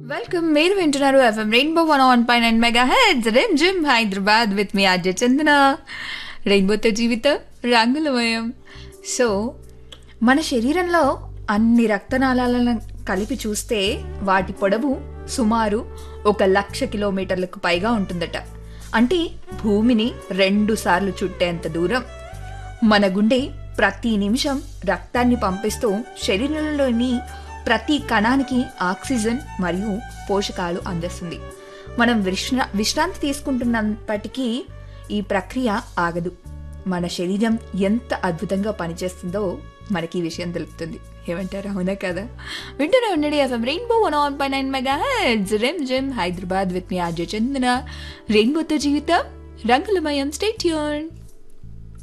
welcome మీరు వింటున్నారు FM rainbow one one పై నైన్ మెగా హెడ్స్ రెమ్ జిమ్ హైదరాబాద్ విత్ మీ అజయ్ చందన రెయిన్బోతో జీవితం రంగులమయం సో మన శరీరంలో అన్ని రక్తనాళాలను కలిపి చూస్తే వాటి పొడవు సుమారు ఒక లక్ష కిలోమీటర్లకు పైగా ఉంటుందట అంటే భూమిని రెండు సార్లు చుట్టేంత దూరం మన గుండె ప్రతి నిమిషం రక్తాన్ని పంపిస్తూ శరీరంలోని ప్రతి కణానికి ఆక్సిజన్ మరియు పోషకాలు అందిస్తుంది మనం విశ్రా విశ్రాంతి తీసుకుంటున్నప్పటికీ ఈ ప్రక్రియ ఆగదు మన శరీరం ఎంత అద్భుతంగా పనిచేస్తుందో మనకి ఈ విషయం తెలుపుతుంది ఏమంటారు అవునా కదా వింటూనే ఉండండి ఎఫ్ఎం రెయిన్బో వన్ ఆన్ పై నైన్ మెగా హెడ్స్ రెమ్ జిమ్ హైదరాబాద్ విత్ మీ ఆర్జే చందన రెయిన్బోతో జీవితం రంగులమయం స్టేట్ యూన్